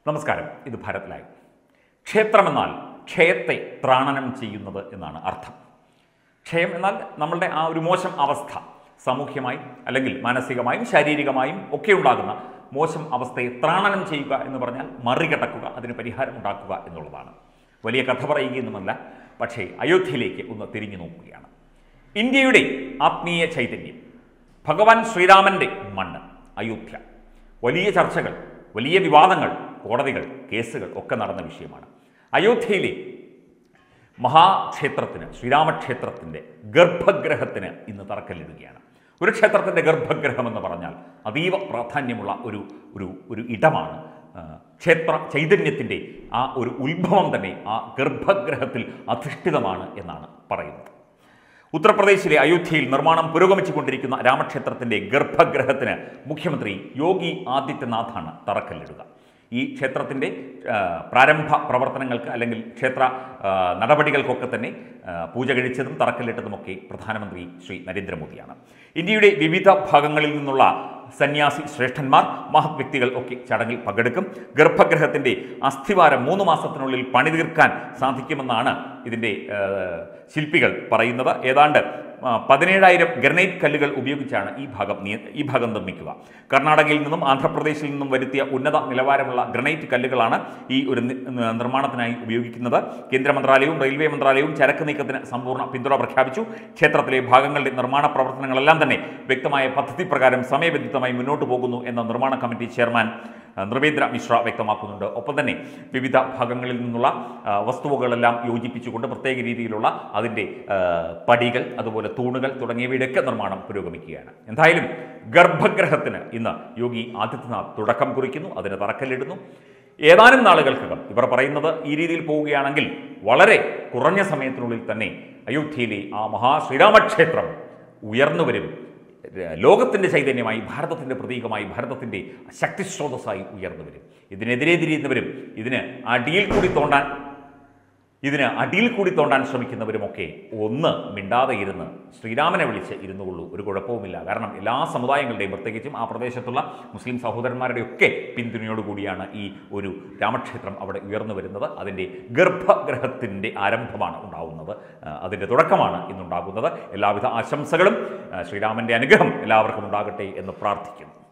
നമസ്കാരം ഇത് ഭാരത് ലൈവ് ക്ഷേത്രമെന്നാൽ ക്ഷയത്തെ ത്രാണനം ചെയ്യുന്നത് എന്നാണ് അർത്ഥം ക്ഷയം എന്നാൽ നമ്മളുടെ ആ ഒരു മോശം അവസ്ഥ സാമൂഹ്യമായും അല്ലെങ്കിൽ മാനസികമായും ശാരീരികമായും ഒക്കെ ഉണ്ടാകുന്ന മോശം അവസ്ഥയെ ത്രാണനം ചെയ്യുക എന്ന് പറഞ്ഞാൽ മറികടക്കുക അതിന് പരിഹാരം ഉണ്ടാക്കുക എന്നുള്ളതാണ് വലിയ കഥ പറയുകയൊന്നുമല്ല പക്ഷേ അയോധ്യയിലേക്ക് ഒന്ന് തിരിഞ്ഞു നോക്കുകയാണ് ഇന്ത്യയുടെ ആത്മീയ ചൈതന്യം ഭഗവാൻ ശ്രീരാമൻ്റെ മണ്ണ് അയോധ്യ വലിയ ചർച്ചകൾ വലിയ വിവാദങ്ങൾ കോടതികൾ കേസുകൾ ഒക്കെ നടന്ന വിഷയമാണ് അയോധ്യയിലെ മഹാക്ഷേത്രത്തിന് ശ്രീരാമക്ഷേത്രത്തിൻ്റെ ഗർഭഗ്രഹത്തിന് ഇന്ന് തറക്കല്ലിടുകയാണ് ഒരു ക്ഷേത്രത്തിൻ്റെ ഗർഭഗ്രഹം എന്ന് പറഞ്ഞാൽ അതീവ പ്രാധാന്യമുള്ള ഒരു ഒരു ഒരു ഇടമാണ് ആ, ക്ഷേത്ര ചൈതന്യത്തിൻ്റെ ആ ഒരു ഉത്ഭവം തന്നെ ആ ഗർഭഗ്രഹത്തിൽ അധിഷ്ഠിതമാണ് എന്നാണ് പറയുന്നത് ഉത്തർപ്രദേശിലെ അയോധ്യയിൽ നിർമ്മാണം പുരോഗമിച്ചുകൊണ്ടിരിക്കുന്ന രാമക്ഷേത്രത്തിന്റെ ഗർഭഗ്രഹത്തിന് മുഖ്യമന്ത്രി യോഗി ആദിത്യനാഥാണ് തറക്കല്ലിടുക ഈ ക്ഷേത്രത്തിൻ്റെ ആ, പ്രാരംഭ പ്രവർത്തനങ്ങൾക്ക് അല്ലെങ്കിൽ ക്ഷേത്ര ആ, നടപടികൾക്കൊക്കെ തന്നെ ആ, പൂജ കഴിച്ചതും തറക്കല്ലിട്ടതുമൊക്കെ പ്രധാനമന്ത്രി ശ്രീ നരേന്ദ്രമോദിയാണ് ഇന്ത്യയുടെ വിവിധ ഭാഗങ്ങളിൽ നിന്നുള്ള സന്യാസി ശ്രേഷ്ഠന്മാർ മഹത് വ്യക്തികൾ ഒക്കെ ചടങ്ങിൽ പങ്കെടുക്കും ഗർഭഗ്രഹത്തിൻ്റെ അസ്ഥിവാരം മൂന്ന് മാസത്തിനുള്ളിൽ പണി തീർക്കാൻ സാധിക്കുമെന്നാണ് ഇതിൻ്റെ ആ, ശില്പികൾ പറയുന്നത് ഏതാണ്ട് ആ, പതിനേഴായിരം ഗ്രനൈറ്റ് കല്ലുകൾ ഉപയോഗിച്ചാണ് ഈ ഭാഗം നിയ- ഈ ഭാഗം നിർമ്മിക്കുക കർണാടകയിൽ നിന്നും ആന്ധ്രാപ്രദേശിൽ നിന്നും വരുത്തിയ ഉന്നത നിലവാരമുള്ള ഗ്രനൈറ്റ് കല്ലുകളാണ് ഈ ഒരു നി- ന- നിർമ്മാണത്തിനായി ഉപയോഗിക്കുന്നത് കേന്ദ്ര മന്ത്രാലയവും റെയിൽവേ മന്ത്രാലയവും ചരക്ക് നീക്കത്തിന് സമ്പൂർണ്ണ പിന്തുണ പ്രഖ്യാപിച്ചു ക്ഷേത്രത്തിലെ ഭാഗങ്ങളുടെ നിർമ്മാണ പ്രവർത്തനങ്ങളെല്ലാം തന്നെ വ്യക്തമായ പദ്ധതി പ്രകാരം സമയബന്ധിതമായി മുന്നോട്ട് പോകുന്നു എന്ന നിർമ്മാണ കമ്മിറ്റി ചെയർമാൻ ആ, നൃപേന്ദ്ര മിശ്ര വ്യക്തമാക്കുന്നുണ്ട് ഒപ്പം തന്നെ വിവിധ ഭാഗങ്ങളിൽ നിന്നുള്ള ആ, വസ്തുവകളെല്ലാം യോജിപ്പിച്ചുകൊണ്ട് പ്രത്യേക രീതിയിലുള്ള അതിൻ്റെ ആ, പടികൾ അതുപോലെ തൂണുകൾ തുടങ്ങിയവയുടെയൊക്കെ നിർമ്മാണം പുരോഗമിക്കുകയാണ് എന്തായാലും ഗർഭഗ്രഹത്തിന് ഇന്ന് യോഗി ആദിത്യനാഥ് തുടക്കം കുറിക്കുന്നു അതിന് തറക്കല്ലിടുന്നു ഏതാനും നാളുകൾക്കകം ഇവർ പറയുന്നത് ഈ രീതിയിൽ പോവുകയാണെങ്കിൽ വളരെ കുറഞ്ഞ സമയത്തിനുള്ളിൽ തന്നെ അയോധ്യയിലെ ആ മഹാശ്രീരാമക്ഷേത്രം ഉയർന്നു വരും ലോകത്തിൻ്റെ ചൈതന്യമായി ഭാരതത്തിൻ്റെ പ്രതീകമായി ഭാരതത്തിൻ്റെ ശക്തിസ്രോതസ്സായി ഉയർന്നു വരും ഇതിനെതിരെ തിരിയുന്നവരും ഇതിന് അടിയിൽ കൂടി തോണ്ടാൻ ഇതിന് അടിയിൽ കൂടി തോണ്ടാൻ ശ്രമിക്കുന്നവരുമൊക്കെ ഒന്ന് മിണ്ടാതെ ഇരുന്ന് ശ്രീരാമനെ വിളിച്ച് ഇരുന്നുകൊള്ളൂ ഒരു കുഴപ്പവുമില്ല കാരണം എല്ലാ സമുദായങ്ങളുടെയും പ്രത്യേകിച്ചും ആ പ്രദേശത്തുള്ള മുസ്ലിം സഹോദരന്മാരുടെയൊക്കെ പിന്തുണയോടുകൂടിയാണ് ഈ ഒരു രാമക്ഷേത്രം അവിടെ ഉയർന്നു വരുന്നത് അതിൻ്റെ ഗർഭഗ്രഹത്തിൻ്റെ ആരംഭമാണ് ഉണ്ടാവുന്നത് ആ, അതിൻ്റെ തുടക്കമാണ് ഇന്നുണ്ടാകുന്നത് എല്ലാവിധ ആശംസകളും ആ, ശ്രീരാമൻ്റെ അനുഗ്രഹം എല്ലാവർക്കും ഉണ്ടാകട്ടെ എന്ന് പ്രാർത്ഥിക്കുന്നു